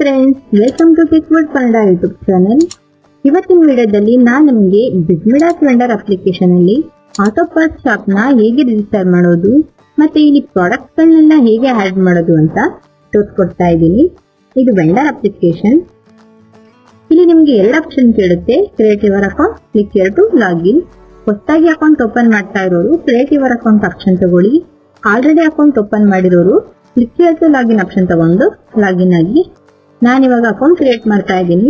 friends welcome to Kickwood Kannada YouTube channel ಇವತ್ತಿನ ವಿಡಿಯೋದಲ್ಲಿ ನಾನು ನಿಮಗೆ ಬಿಗ್ಮಿಡಾಸ್ ವೆಂಡರ್ ಅಪ್ಲಿಕೇಶನ್ ಅಲ್ಲಿ ಆಟೋ ಪಾರ್ಟ್ ಶಾಪ್ ನ ಹೇಗೆ ರಿಜಿಸ್ಟರ್ ಮಾಡೋದು ಮತ್ತೆ ಇಲ್ಲಿ ಪ್ರಾಡಕ್ಟ್ಸ್ ಗಳನ್ನೆಲ್ಲ ಹೇಗೆ ಆಡ್ ಮಾಡೋದು ಅಂತ ತೋರಿಸ್ಕೊಡ್ತಾ ಇದ್ದೀನಿ ಇದು ವೆಂಡರ್ ಅಪ್ಲಿಕೇಶನ್ ಇಲ್ಲಿ ನಿಮ್ಗೆ ಎರಡು ಆಪ್ಷನ್ ಕೇಳುತ್ತೆ create your account click here to login ಹೊಸದಾಗಿ ಅಕೌಂಟ್ ಓಪನ್ ಮಾಡ್ತಾ ಇರೋರು ಕ್ರಿಯೇಟ್ ಯುವರ್ ಅಕೌಂಟ್ ಆಪ್ಷನ್ ತಗೊಳ್ಳಿ ಆಲ್ರೆಡಿ ಅಕೌಂಟ್ ಓಪನ್ ಮಾಡಿರೋರು click here to login option ತಗೊಂಡು ಲಾಗಿನ್ ಆಗಿ ನಾನು ಇವಾಗ ಅಕೌಂಟ್ ಕ್ರಿಯೇಟ್ ಮಾಡ್ತಾ ಇದ್ದೀನಿ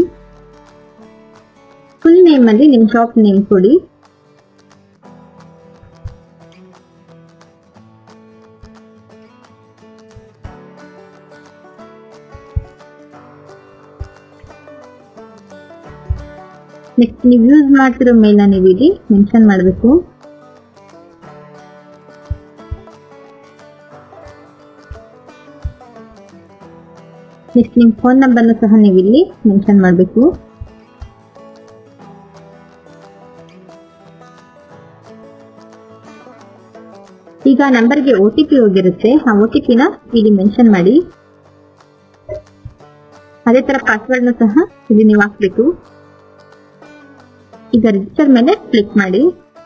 ಫುಲ್ ನೇಮ್ ಅಲ್ಲಿ ನಿಮ್ ಶಾಪ್ ನೇಮ್ ಕೊಡಿ ನೆಕ್ಸ್ಟ್ ನೀವು ಯೂಸ್ ಮಾಡ್ತಿರೋ ಮೇಲ್ನ ನೀವು ಇಲ್ಲಿ ಮೆನ್ಷನ್ ಮಾಡಬೇಕು ನೆಕ್ಸ್ಟ್ ನಿಮ್ ಫೋನ್ ನಂಬರ್ನು ಸಹ ನೀವು ಇಲ್ಲಿ ಮೆನ್ಷನ್ ಮಾಡಬೇಕು ಈಗ ನಂಬರ್ಗೆ ಒ ಟಿ ಪಿ ಹೋಗಿರುತ್ತೆ ಆ ಒ ಟಿ ಪಿನ ಇಲ್ಲಿ ಮೆನ್ಷನ್ ಮಾಡಿ ಅದೇ ತರ ಪಾಸ್ವರ್ಡ್ ನ ಸಹ ಇಲ್ಲಿ ನೀವು ಹಾಕ್ಬೇಕು ಈಗ ರಿಜಿಸ್ಟರ್ ಮೇಲೆ ಕ್ಲಿಕ್ ಮಾಡಿ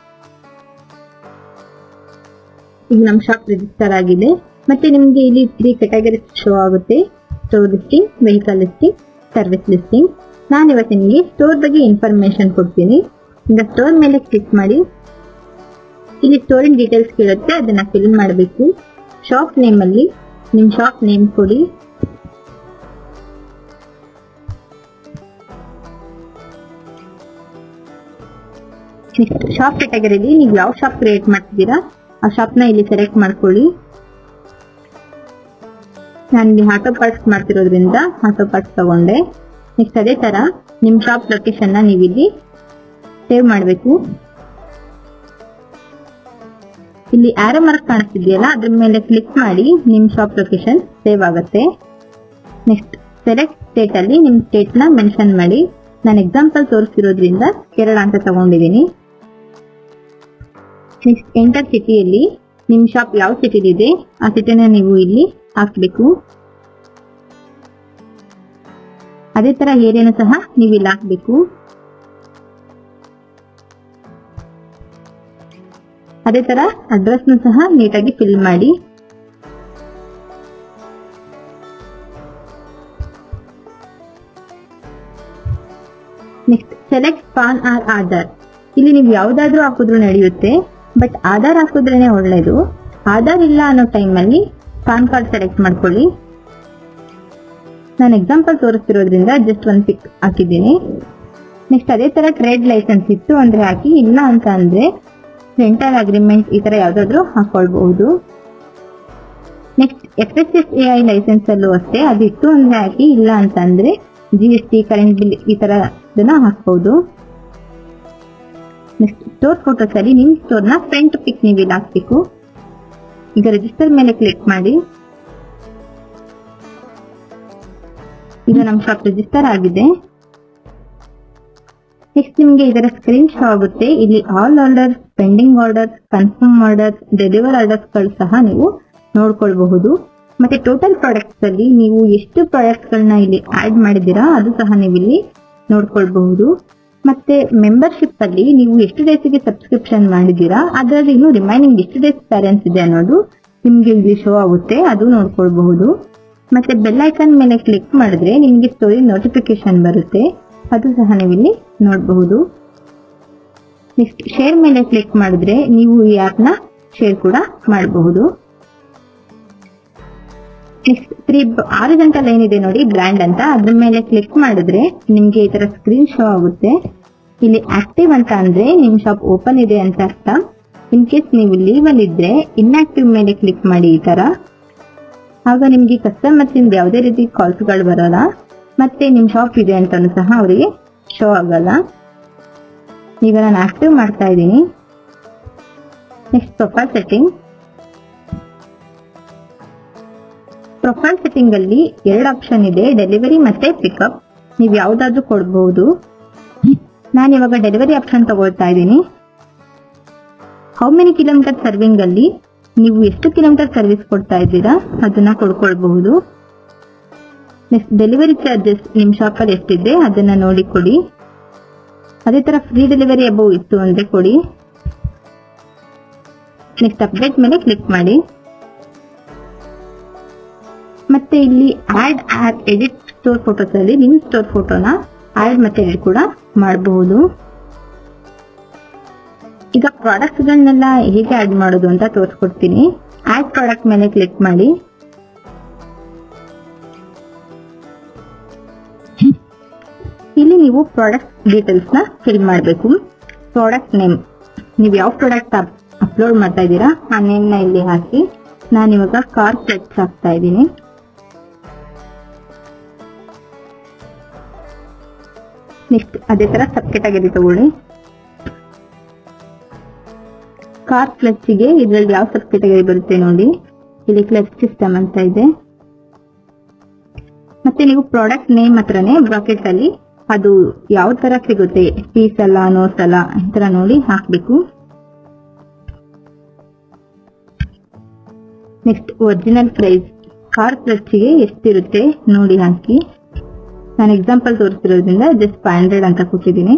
ಈಗ ನಮ್ಮ ಶಾಪ್ ರಿಜಿಸ್ಟರ್ ಆಗಿದೆ ಮತ್ತೆ ನಿಮ್ಗೆ ಇಲ್ಲಿ ತ್ರೀ ಕೆಟಗರಿ ಶೋ ಆಗುತ್ತೆ store listing vehicle listing service listing ನಾನು ಇವತ್ತು ನಿಮಗೆ ಸ್ಟೋರ್ ಬಗ್ಗೆ ಇನ್ಫಾರ್ಮೇಶನ್ ಕೊಡ್ತೀನಿ ಈಗ ಸ್ಟೋರ್ ಮೇಲೆ ಕ್ಲಿಕ್ ಮಾಡಿ ಇಲ್ಲಿ ಸ್ಟೋರಿನ ಡೀಟೇಲ್ಸ್ ಕೇಳುತ್ತೆ ಅದನ್ನ ಫಿಲ್ ಮಾಡಬೇಕು ಶಾಪ್ ನೇಮ್ ಅಲ್ಲಿ ನಿಮ್ ಶಾಪ್ ನೇಮ್ ಕೊಡಿ ಶಾಪ್ ಕೆಟಗರಿಲಿ ನೀವು ಯಾವ ಶಾಪ್ ಕ್ರಿಯೇಟ್ ಮಾಡ್ತಿದ್ದೀರಾ ಆ ಶಾಪ್ ನ ಇಲ್ಲಿ ಸೆಲೆಕ್ಟ್ ಮಾಡ್ಕೊಳ್ಳಿ ನಾನು ಇಲ್ಲಿ ಆಟೋ ಪಾರ್ಟ್ಸ್ ಮಾಡ್ತಿರೋದ್ರಿಂದ ಆಟೋ ಪಾರ್ಟ್ಸ್ ತಗೊಂಡೆ ನೆಕ್ಸ್ಟ್ ಅದೇ ತರ ನಿಮ್ ಶಾಪ್ ಲೊಕೇಶನ್ ನ ನೀವು ಇಲ್ಲಿ ಸೇವ್ ಮಾಡಬೇಕು ಇಲ್ಲಿ ಆರೋ ಮಾರ್ಕ್ ಕಾಣಿಸ್ತಿದೆಯಲ್ಲ ಅದ್ರ ಮೇಲೆ ಕ್ಲಿಕ್ ಮಾಡಿ ನಿಮ್ ಶಾಪ್ ಲೊಕೇಶನ್ ಸೇವ್ ಆಗುತ್ತೆ ನೆಕ್ಸ್ಟ್ ಸೆಲೆಕ್ಟ್ ಸ್ಟೇಟ್ ಅಲ್ಲಿ ನಿಮ್ ಸ್ಟೇಟ್ ನ ಮೆನ್ಷನ್ ಮಾಡಿ ನಾನು ಎಕ್ಸಾಂಪಲ್ ತೋರಿಸ್ತಿರೋದ್ರಿಂದ ಕೇರಳ ಅಂತ ತಗೊಂಡಿದ್ದೀನಿ ನೆಕ್ಸ್ಟ್ ಎಂಟರ್ ಸಿಟಿಯಲ್ಲಿ ನಿಮ್ ಶಾಪ್ ಯಾವ ಸಿಟಿಲಿದೆ ಆ ಸಿಟಿನ ನೀವು ಇಲ್ಲಿ ಹಾಕ್ಬೇಕು ಅದೇ ತರ ಏರಿಯಾನು ಸಹ ನೀವು ಇಲ್ಲಿ ಹಾಕ್ಬೇಕು ಅದೇ ತರ ಅಡ್ರೆಸ್ ಸಹ ನೀಟಾಗಿ ಫಿಲ್ ಮಾಡಿ next select PAN or Aadhaar ಇಲ್ಲಿ ನೀವು ಯಾವ್ದಾದ್ರೂ ಹಾಕಿದ್ರು ನಡೆಯುತ್ತೆ ಬಟ್ ಆಧಾರ್ ಹಾಕಿದ್ರೇನೆ ಒಳ್ಳೇದು ಆಧಾರ್ ಇಲ್ಲ ಅನ್ನೋ ಟೈಮಲ್ಲಿ ಪಾನ್ ಕಾರ್ಡ್ ಸೆಲೆಕ್ಟ್ ಮಾಡ್ಕೊಳ್ಳಿ ನಾನು ಎಕ್ಸಾಂಪಲ್ ತೋರಿಸ್ತಿರೋದ್ರಿಂದ ಜಸ್ಟ್ ಒಂದು ಪಿಕ್ ಹಾಕಿದ್ದೀನಿ ನೆಕ್ಸ್ಟ್ ಅದೇ ತರ ಟ್ರೇಡ್ ಲೈಸೆನ್ಸ್ ಇತ್ತು ಅಂದ್ರೆ ಹಾಕಿ ಇಲ್ಲ ಅಂತ ಅಂದ್ರೆ ರೆಂಟಲ್ ಅಗ್ರಿಮೆಂಟ್ ಈ ತರ ಯಾವ್ದಾದ್ರು ಹಾಕೊಳ್ಬಹುದು next F S S A I licence ಅಲ್ಲೂ ಅಷ್ಟೇ ಅದಿತ್ತು ಅಂದ್ರೆ ಹಾಕಿ ಇಲ್ಲ ಅಂತ ಅಂದ್ರೆ G S T current bill ಈ ತರ ಇದನ್ನ ಹಾಕ್ಬಹುದು ನೆಕ್ಸ್ಟ್ ಸ್ಟೋರ್ ಫೋಟೋಸ್ ಅಲ್ಲಿ ನಿಮ್ ಸ್ಟೋರ್ ನ ಫ್ರಂಟ್ ಪಿಕ್ ನೀವು ಇಲ್ಲಿ ಹಾಕ್ಬೇಕು ಈಗ ರಿಜಿಸ್ಟರ್ ಮೇಲೆ ಕ್ಲಿಕ್ ಮಾಡಿ ಈಗ ನಮ್ಮ ಶಾಪ್ ರಿಜಿಸ್ಟರ್ ಆಗಿದೆ ನೆಕ್ಸ್ಟ್ ನಿಮಗೆ ಇದರ ಸ್ಕ್ರೀನ್ ಶೋ ಆಗುತ್ತೆ ಇಲ್ಲಿ all orders pending orders confirm orders deliver orders ಗಳು ಸಹ ನೀವು ನೋಡ್ಕೊಳ್ಬಹುದು ಮತ್ತೆ ಟೋಟಲ್ ಪ್ರಾಡಕ್ಟ್ಸ್ ಅಲ್ಲಿ ನೀವು ಎಷ್ಟು ಪ್ರಾಡಕ್ಟ್ಸ್ ಗಳನ್ನ ಇಲ್ಲಿ ಆಡ್ ಮಾಡಿದ್ದೀರಾ ಅದು ಸಹ ನೀವು ಇಲ್ಲಿ ನೋಡ್ಕೊಳ್ಬಹುದು ಮತ್ತೆ ಮೆಂಬರ್ಶಿಪ್ ಅಲ್ಲಿ ನೀವು ಎಷ್ಟು ಡೇಸ್ಗೆ ಸಬ್ಸ್ಕ್ರಿಪ್ಷನ್ ಮಾಡಿದ್ದೀರಾ ಅದರಲ್ಲಿ ಇನ್ನು ರಿಮೈನಿಂಗ್ ಎಷ್ಟು ಡೇಸ್ ಬ್ಯಾಲೆನ್ಸ್ ಇದೆ ಅನ್ನೋದು ನಿಮ್ಗೆ ಇಲ್ಲಿ ಶೋ ಆಗುತ್ತೆ ಅದು ನೋಡ್ಕೊಳ್ಬಹುದು ಮತ್ತೆ ಬೆಲ್ ಐಕನ್ ಮೇಲೆ ಕ್ಲಿಕ್ ಮಾಡಿದ್ರೆ ನಿಮಗೆ ಸ್ಟೋರಿ ನೋಟಿಫಿಕೇಶನ್ ಬರುತ್ತೆ ಅದು ಸಹ ನೀವು ಇಲ್ಲಿ ನೋಡಬಹುದು ನೆಕ್ಸ್ಟ್ ಶೇರ್ ಮೇಲೆ ಕ್ಲಿಕ್ ಮಾಡಿದ್ರೆ ನೀವು ಈ ಆಪ್ ನ ಶೇರ್ ಕೂಡ ಮಾಡಬಹುದು ನೆಕ್ಸ್ಟ್ ತ್ರೀ ಆರಿಜೆಂಟಲ್ ಏನಿದೆ ನೋಡಿ ಬ್ರ್ಯಾಂಡ್ ಅಂತ ಅದ್ರ ಮೇಲೆ ಕ್ಲಿಕ್ ಮಾಡಿದ್ರೆ ನಿಮ್ಗೆ ಈ ತರ ಸ್ಕ್ರೀನ್ ಶೋ ಆಗುತ್ತೆ ಇಲ್ಲಿ ಆಕ್ಟಿವ್ ಅಂತ ಅಂದ್ರೆ ನಿಮ್ ಶಾಪ್ ಓಪನ್ ಇದೆ ಅಂತ ಅರ್ಥ ಇನ್ ಕೇಸ್ ನೀವು ಲೀವ್ ಅಲ್ಲಿ ಇದ್ರೆ ಇನ್ಆಕ್ಟಿವ್ ಮೇಲೆ ಕ್ಲಿಕ್ ಮಾಡಿ ಈ ತರ ಆಗ ನಿಮ್ಗೆ ಕಸ್ಟಮರ್ಸ್ ಇಂದ ಯಾವುದೇ ರೀತಿ ಕಾಲ್ಸ್ ಗಳು ಬರಲ್ಲ ಮತ್ತೆ ನಿಮ್ ಶಾಪ್ ಇದೆ ಅಂತ ಸಹ ಅವರಿಗೆ ಶೋ ಆಗಲ್ಲ ಈಗ ನಾನು ಆಕ್ಟಿವ್ ಮಾಡ್ತಾ ಇದ್ದೀನಿ next profile setting profile setting ಅಲ್ಲಿ ಎರಡು ಆಪ್ಷನ್ ಇದೆ ಡೆಲಿವರಿ ಮತ್ತೆ ಪಿಕಪ್ ನೀವು ಯಾವ್ದಾದ್ರು ಕೊಡಬಹುದು ನಾನು ಇವಾಗ ಡೆಲಿವರಿ ಆಪ್ಷನ್ ತಗೊಳ್ತಾ ಇದ್ದೀನಿ ಹೌ ಮೆನಿ ಕಿಲೋಮೀಟರ್ ಸರ್ವಿಂಗ್ ಅಲ್ಲಿ ನೀವು ಎಷ್ಟು ಕಿಲೋಮೀಟರ್ ಸರ್ವಿಸ್ ಕೊಡ್ತಾ ಇದ್ದೀರಾ ಅದನ್ನ ಕೊಡ್ಕೊಳ್ಬಹುದು ನೆಕ್ಸ್ಟ್ ಡೆಲಿವರಿ ಚಾರ್ಜಸ್ ನಿಮ್ ಶಾಪಲ್ಲಿ ಎಷ್ಟಿದೆ ಅದನ್ನ ನೋಡಿ ಕೊಡಿ ಅದೇ ತರ ಫ್ರೀ ಡೆಲಿವರಿ ಅಬೌವ್ ಇತ್ತು ಅಂದ್ರೆ ಕೊಡಿ ನೆಕ್ಸ್ಟ್ ಅಪ್ಡೇಟ್ ಮೇಲೆ ಕ್ಲಿಕ್ ಮಾಡಿ ಮತ್ತೆ ಇಲ್ಲಿ add add edit store photos ಅಲ್ಲಿ ನಿಮ್ ಸ್ಟೋರ್ ಫೋಟೋನ ಆಡ್ ಮತ್ತೆ ಎಡಿಟ್ ಕೂಡ ಮಾಡಬಹುದು ಈಗ ಪ್ರಾಡಕ್ಟ್ಸ್ ಗಳನ್ನೆಲ್ಲ ಹೇಗೆ ಆಡ್ ಮಾಡೋದು ಅಂತ ತೋರಿಸ್ಕೊಡ್ತೀನಿ ಆಡ್ ಪ್ರಾಡಕ್ಟ್ ಮೇಲೆ ಕ್ಲಿಕ್ ಮಾಡಿ ಇಲ್ಲಿ ನೀವು ಪ್ರಾಡಕ್ಟ್ ಡೀಟೇಲ್ಸ್ ನ ಫಿಲ್ ಮಾಡಬೇಕು ಪ್ರಾಡಕ್ಟ್ ನೇಮ್ ನೀವು ಯಾವ ಪ್ರಾಡಕ್ಟ್ ಅಪ್ಲೋಡ್ ಮಾಡ್ತಾ ಇದ್ದೀರಾ ಆ ನೇಮ್ ನ ಇಲ್ಲಿ ಹಾಕಿ ನಾನು ಇವಾಗ ಕಾರ್ ಫ್ಲೆಕ್ಸ್ ಹಾಕ್ತಾ ಇದ್ದೀನಿ ನೆಕ್ಸ್ಟ್ ಅದೇ ತರ ಸಬ್ ಕೆಟಗರಿ ತಗೊಳ್ಳಿ ಕಾರ್ ಕ್ಲಚ್ಗೆ ಇದ್ರಲ್ಲಿ ಯಾವ ಸಬ್ ಕೆಟಗರಿ ಬರುತ್ತೆ ನೋಡಿ ಇಲ್ಲಿ ಕ್ಲಚ್ ಸಿಸ್ಟಮ್ ಅಂತ ಇದೆ ಮತ್ತೆ ನೀವು ಪ್ರಾಡಕ್ಟ್ ನೇಮ್ ಹತ್ರನೇ ಬ್ರಾಕೆಟ್ ಅಲ್ಲಿ ಅದು ಯಾವ ತರ ಸಿಗುತ್ತೆ ಪೀಸ್ ಅಲ್ಲ ನೋಟ್ಸ್ ಅಲ್ಲ ಈ ತರ ನೋಡಿ ಹಾಕ್ಬೇಕು ನೆಕ್ಸ್ಟ್ ಒರಿಜಿನಲ್ ಪ್ರೈಸ್ ಕಾರ್ ಕ್ಲಚ್ಗೆ ಎಷ್ಟಿರುತ್ತೆ ನೋಡಿ ಹಾಕಿ ನಾನು ಎಕ್ಸಾಂಪಲ್ ತೋರಿಸ್ತಿರೋದ್ರಿಂದ ಜಸ್ಟ್ ಫೈವ್ ಹಂಡ್ರೆಡ್ ಅಂತ ಕೊಟ್ಟಿದ್ದೀನಿ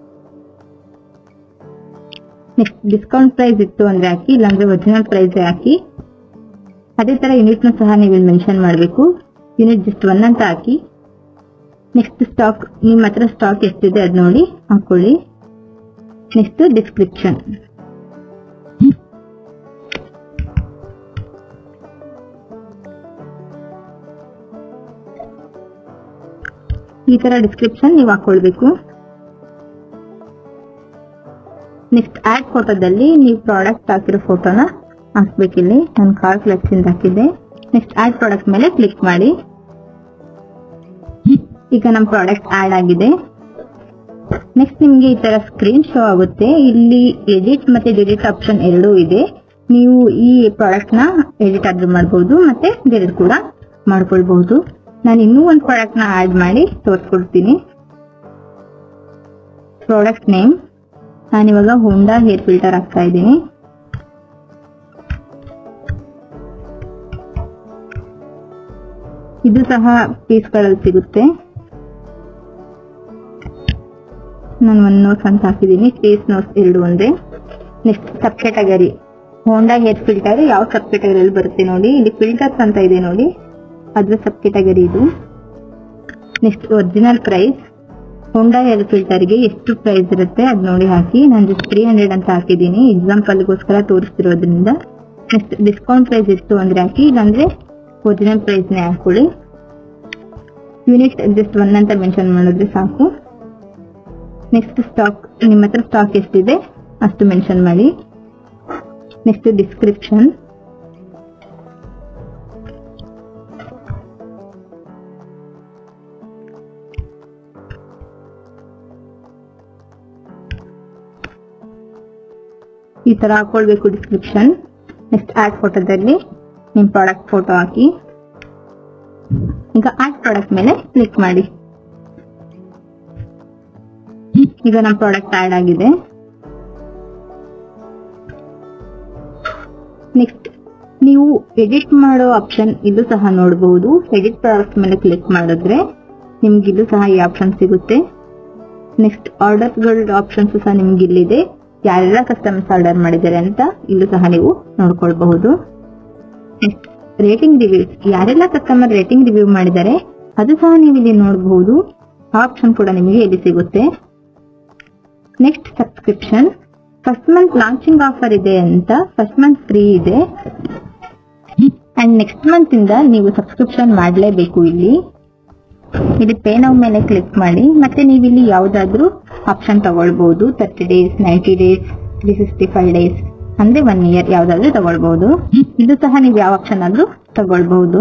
ನೆಕ್ಸ್ಟ್ ಡಿಸ್ಕೌಂಟ್ ಪ್ರೈಸ್ ಇತ್ತು ಅಂದ್ರೆ ಹಾಕಿ ಇಲ್ಲಾಂದ್ರೆ ಒರಿಜಿನಲ್ ಪ್ರೈಸ್ ಹಾಕಿ ಅದೇ ತರ ಯೂನಿಟ್ ನ ಸಹ ನೀವು ಇಲ್ಲಿ ಮೆನ್ಷನ್ ಮಾಡಬೇಕು ಯೂನಿಟ್ ಜಸ್ಟ್ ಒನ್ ಅಂತ ಹಾಕಿ ನೆಕ್ಸ್ಟ್ ಸ್ಟಾಕ್ ನಿಮ್ಮ ಹತ್ರ ಸ್ಟಾಕ್ ಎಷ್ಟಿದೆ ಅದ್ ನೋಡಿ ಹಾಕೊಳ್ಳಿ ನೆಕ್ಸ್ಟ್ ಡಿಸ್ಕ್ರಿಪ್ಷನ್ ಈ ತರ ಡಿಸ್ಕ್ರಿಪ್ಷನ್ ನೀವು ಹಾಕೊಳ್ಬೇಕು ನೆಕ್ಸ್ಟ್ ಆಡ್ ಫೋಟೋದಲ್ಲಿ ನೀವು ಪ್ರಾಡಕ್ಟ್ ಹಾಕಿರೋ ಫೋಟೋನ ಹಾಕ್ಬೇಕಿಲ್ಲಿ ನಾನು ಕಾರ್ ಕ್ಲಚ್ ಇಂದ ಹಾಕಿದ್ದೆ ನೆಕ್ಸ್ಟ್ ಆಡ್ ಪ್ರಾಡಕ್ಟ್ ಮೇಲೆ ಕ್ಲಿಕ್ ಮಾಡಿ ಈಗ ನಮ್ಮ ಪ್ರಾಡಕ್ಟ್ ಆಡ್ ಆಗಿದೆ ನೆಕ್ಸ್ಟ್ ನಿಮ್ಗೆ ಈ ತರ ಸ್ಕ್ರೀನ್ ಶೋ ಆಗುತ್ತೆ ಇಲ್ಲಿ ಎಡಿಟ್ ಮತ್ತೆ ಡಿಲೀಟ್ ಆಪ್ಷನ್ ಎರಡೂ ಇದೆ ನೀವು ಈ ಪ್ರಾಡಕ್ಟ್ ನ ಎಡಿಟ್ ಆದ್ರೂ ಮಾಡಬಹುದು ಮತ್ತೆ ಡಿಲೀಟ್ ಕೂಡ ಮಾಡ್ಕೊಳ್ಬಹುದು ನಾನು ಇನ್ನೂ ಒಂದು ಪ್ರಾಡಕ್ಟ್ ನ ಆಡ್ ಮಾಡಿ ತೋರಿಸ್ಕೊಡ್ತೀನಿ ಪ್ರಾಡಕ್ಟ್ ನೇಮ್ ನಾನಿವಾಗ ಹೋಂಡಾ ಹೇರ್ ಫಿಲ್ಟರ್ ಹಾಕ್ತಾ ಇದ್ದೀನಿ ಇದು ಸಹ ಪೀಸ್ಗಳಲ್ಲಿ ಸಿಗುತ್ತೆ ನಾನು ಒಂದು ನೋಟ್ಸ್ ಅಂತ ಹಾಕಿದ್ದೀನಿ ಫೇಸ್ ನೋಟ್ಸ್ ಎರಡು ಒಂದೇ next sub category Honda air filter ಯಾವ ಸಬ್ ಕೆಟಗರಿಯಲ್ಲಿ ಬರುತ್ತೆ ನೋಡಿ ಇಲ್ಲಿ ಫಿಲ್ಟರ್ಸ್ ಅಂತ ಇದೆ ನೋಡಿ ಅದ್ರ ಸಬ್ ಕೆಟಗರಿ ಇದು next original price Honda air ಫಿಲ್ಟರ್ಗೆ ಎಷ್ಟು ಪ್ರೈಸ್ ಇರುತ್ತೆ ಅದ್ ನೋಡಿ ಹಾಕಿ ನಾನು ಜಸ್ಟ್ ತ್ರೀ ಹಂಡ್ರೆಡ್ ಅಂತ ಹಾಕಿದ್ದೀನಿ ಎಕ್ಸಾಂಪಲ್ಗೋಸ್ಕರ ತೋರಿಸ್ತಿರೋದ್ರಿಂದ ನೆಕ್ಸ್ಟ್ ಡಿಸ್ಕೌಂಟ್ ಪ್ರೈಸ್ ಎಷ್ಟು ಅಂದ್ರೆ ಹಾಕಿ ಇಲ್ಲಾಂದ್ರೆ ಒರಿಜಿನಲ್ ಪ್ರೈಸ್ನೇ ಹಾಕೊಳ್ಳಿ ಯೂನಿಟ್ ಜಸ್ಟ್ ಒನ್ ಅಂತ ಮೆನ್ಷನ್ ಮಾಡಿದ್ರೆ ಸಾಕು ನೆಕ್ಸ್ಟ್ ಸ್ಟಾಕ್ ನಿಮ್ಮ ಹತ್ರ ಸ್ಟಾಕ್ ಎಷ್ಟಿದೆ ಅಷ್ಟು ಮೆನ್ಷನ್ ಮಾಡಿ ನೆಕ್ಸ್ಟ್ ಡಿಸ್ಕ್ರಿಪ್ಷನ್ ಈ ತರ ಹಾಕೊಳ್ಬೇಕು ಡಿಸ್ಕ್ರಿಪ್ಷನ್ ನೆಕ್ಸ್ಟ್ ಆಡ್ ಫೋಟೋದಲ್ಲಿ ನಿಮ್ ಪ್ರಾಡಕ್ಟ್ ಫೋಟೋ ಹಾಕಿ ಈಗ ಆಡ್ ಪ್ರಾಡಕ್ಟ್ ಮೇಲೆ ಕ್ಲಿಕ್ ಮಾಡಿ ಈಗ ನಮ್ಮ ಪ್ರಾಡಕ್ಟ್ ಆಡ್ ಆಗಿದೆ ನೆಕ್ಸ್ಟ್ ನೀವು ಎಡಿಟ್ ಮಾಡೋ ಆಪ್ಷನ್ ಇದು ಸಹ ನೋಡಬಹುದು ಎಡಿಟ್ ಪ್ರಾಡಕ್ಟ್ ಮೇಲೆ ಕ್ಲಿಕ್ ಮಾಡಿದ್ರೆ ನಿಮ್ಗೆ ಇದು ಸಹ ಈ ಆಪ್ಷನ್ ಸಿಗುತ್ತೆ ನೆಕ್ಸ್ಟ್ ಆರ್ಡರ್ಗಳ ಆಪ್ಷನ್ಸ್ ಸಹ ನಿಮ್ಗೆ ಇಲ್ಲಿದೆ ಯಾರೆಲ್ಲ ಕಸ್ಟಮರ್ಸ್ ಆರ್ಡರ್ ಮಾಡಿದ್ದಾರೆ ಅಂತ ಇಲ್ಲೂ ಸಹ ನೀವು ನೋಡ್ಕೊಳ್ಬಹುದು ನೆಕ್ಸ್ಟ್ ರೇಟಿಂಗ್ ರಿವ್ಯೂಸ್ ಯಾರೆಲ್ಲ ಕಸ್ಟಮರ್ ರೇಟಿಂಗ್ ರಿವ್ಯೂ ಮಾಡಿದ್ದಾರೆ ಅದು ಸಹ ನೀವು ಇಲ್ಲಿ ನೋಡಬಹುದು ಆ ಆಪ್ಷನ್ ಕೂಡ ನಿಮಗೆ ಇಲ್ಲಿ ಸಿಗುತ್ತೆ next subscription first month launching offer ಇದೆ ಅಂತ ಫಸ್ಟ್ ಮಂತ್ ಫ್ರೀ ಇದೆ ಅಂಡ್ ನೆಕ್ಸ್ಟ್ ಮಂತ್ ಇಂದ ನೀವು ಸಬ್ಸ್ಕ್ರಿಪ್ಷನ್ ಮಾಡಲೇಬೇಕು ಇಲ್ಲಿ ಇಲ್ಲಿ ಪೇ ನೌ ಮೇಲೆ ಕ್ಲಿಕ್ ಮಾಡಿ ಮತ್ತೆ ನೀವು ಇಲ್ಲಿ ಯಾವ್ದಾದ್ರು ಆಪ್ಷನ್ ತಗೊಳ್ಬಹುದು thirty days ninety days three sixty five days ಅಂದ್ರೆ ಒನ್ ಇಯರ್ ಯಾವ್ದಾದ್ರು ತಗೊಳ್ಬಹುದು ಇದು ಸಹ ನೀವು ಯಾವ ಆಪ್ಷನ್ ಆದ್ರೂ ತಗೊಳ್ಬಹುದು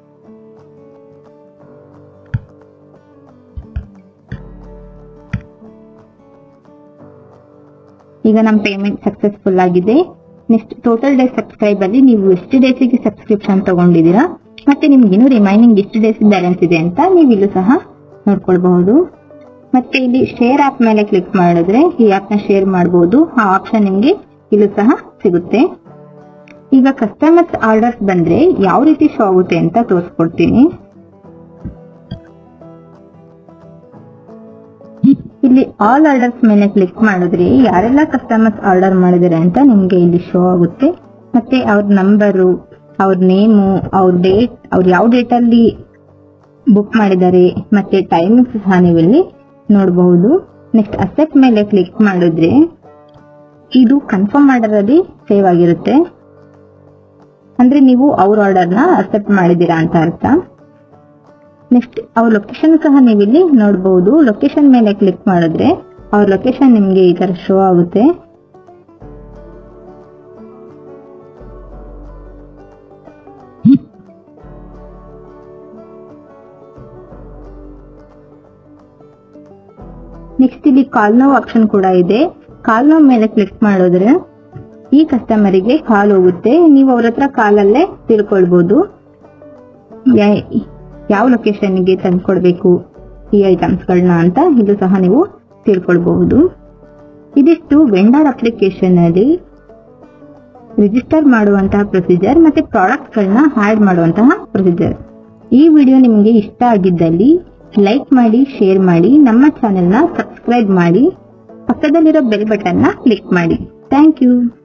ಈಗ ನಮ್ಮ ಪೇಮೆಂಟ್ ಸಕ್ಸಸ್ಫುಲ್ ಆಗಿದೆ ನೆಕ್ಸ್ಟ್ ಟೋಟಲ್ ಡೇಸ್ ಸಬ್ಸ್ಕ್ರೈಬ್ ಅಲ್ಲಿ ನೀವು ಎಷ್ಟು ಡೇಸಿಗೆ ಸಬ್ಸ್ಕ್ರಿಪ್ಷನ್ ತಗೊಂಡಿದ್ದೀರಾ ಮತ್ತೆ ನಿಮ್ಗೆ ಇನ್ನೂ ರಿಮೈನಿಂಗ್ ಎಷ್ಟು ಡೇಸ್ ಬ್ಯಾಲೆನ್ಸ್ ಇದೆ ಅಂತ ನೀವು ಇಲ್ಲೂ ಸಹ ನೋಡ್ಕೊಳ್ಬಹುದು ಮತ್ತೆ ಇಲ್ಲಿ ಶೇರ್ ಆಪ್ ಮೇಲೆ ಕ್ಲಿಕ್ ಮಾಡಿದ್ರೆ ಈ ಆಪ್ ನ ಶೇರ್ ಮಾಡಬಹುದು ಆ ಆಪ್ಷನ್ ನಿಮ್ಗೆ ಇಲ್ಲೂ ಸಹ ಸಿಗುತ್ತೆ ಈಗ ಕಸ್ಟಮರ್ಸ್ ಆರ್ಡರ್ಸ್ ಬಂದ್ರೆ ಯಾವ ರೀತಿ ಶೋ ಆಗುತ್ತೆ ಅಂತ ತೋರಿಸ್ಕೊಡ್ತೀನಿ ಇಲ್ಲಿ ಆಲ್ ಆರ್ಡರ್ಸ್ ಮೇಲೆ ಕ್ಲಿಕ್ ಮಾಡಿದ್ರೆ ಯಾರೆಲ್ಲ ಕಸ್ಟಮರ್ಸ್ ಆರ್ಡರ್ ಮಾಡಿದ್ದಾರೆ ಅಂತ ನಿಮ್ಗೆ ಇಲ್ಲಿ ಶೋ ಆಗುತ್ತೆ ಮತ್ತೆ ಅವ್ರ ನಂಬರು ಅವ್ರ ನೇಮು ಅವ್ರ ಡೇಟ್ ಅವ್ರು ಯಾವ ಡೇಟ್ ಅಲ್ಲಿ ಬುಕ್ ಮಾಡಿದ್ದಾರೆ ಮತ್ತೆ ಟೈಮಿಂಗ್ ಸಹ ನೀವು ಇಲ್ಲಿ ನೋಡಬಹುದು ನೆಕ್ಸ್ಟ್ ಅಸೆಪ್ಟ್ ಮೇಲೆ ಕ್ಲಿಕ್ ಮಾಡಿದ್ರೆ ಇದು ಕನ್ಫರ್ಮ್ ಆರ್ಡರ್ ಅಲ್ಲಿ ಸೇವ್ ಆಗಿರುತ್ತೆ ಅಂದ್ರೆ ನೀವು ಅವ್ರ ಆರ್ಡರ್ನ ಅಕ್ಸೆಪ್ಟ್ ಮಾಡಿದ್ದೀರಾ ಅಂತ ಅರ್ಥ ನೆಕ್ಸ್ಟ್ ಅವ್ರ ಲೊಕೇಶನ್ ಸಹ ನೀವು ಇಲ್ಲಿ ನೋಡಬಹುದು ಲೊಕೇಶನ್ ಮೇಲೆ ಕ್ಲಿಕ್ ಮಾಡಿದ್ರೆ ಅವ್ರ ಲೊಕೇಶನ್ ನಿಮ್ಗೆ ಈ ತರ ಶೋ ಆಗುತ್ತೆ ನೆಕ್ಸ್ಟ್ ಇಲ್ಲಿ ಕಾಲ್ ನೋವ್ ಆಪ್ಷನ್ ಕೂಡ ಇದೆ ಕಾಲ್ ನೋವ್ ಮೇಲೆ ಕ್ಲಿಕ್ ಮಾಡಿದ್ರೆ ಈ ಕಸ್ಟಮರಿಗೆ ಕಾಲ್ ಹೋಗುತ್ತೆ ನೀವು ಅವ್ರ ಹತ್ರ ಕಾಲಲ್ಲೇ ತಿಳ್ಕೊಳ್ಬಹುದು ಯಾ- ಯಾವ ಲೊಕೇಶನ್ಗೆ ತಂದ್ಕೊಡ್ಬೇಕು ಈ ಐಟಮ್ಸ್ಗಳನ್ನ ಅಂತ ಇದು ಸಹ ನೀವು ತಿಳ್ಕೊಳ್ಬಹುದು ಇದಿಷ್ಟು ವೆಂಡರ್ ಅಪ್ಲಿಕೇಶನ್ ಅಲ್ಲಿ ರಿಜಿಸ್ಟರ್ ಮಾಡುವಂತಹ ಪ್ರೊಸೀಜರ್ ಮತ್ತೆ ಪ್ರಾಡಕ್ಟ್ಗಳನ್ನ ಆಡ್ ಮಾಡುವಂತಹ ಪ್ರೊಸೀಜರ್ ಈ ವಿಡಿಯೋ ನಿಮಗೆ ಇಷ್ಟ ಆಗಿದ್ದಲ್ಲಿ ಲೈಕ್ ಮಾಡಿ ಶೇರ್ ಮಾಡಿ ನಮ್ಮ ಚಾನೆಲ್ನ ಸಬ್ಸ್ಕ್ರೈಬ್ ಮಾಡಿ ಪಕ್ಕದಲ್ಲಿರೋ ಬೆಲ್ ಬಟನ್ನ ಕ್ಲಿಕ್ ಮಾಡಿ ಥ್ಯಾಂಕ್ ಯು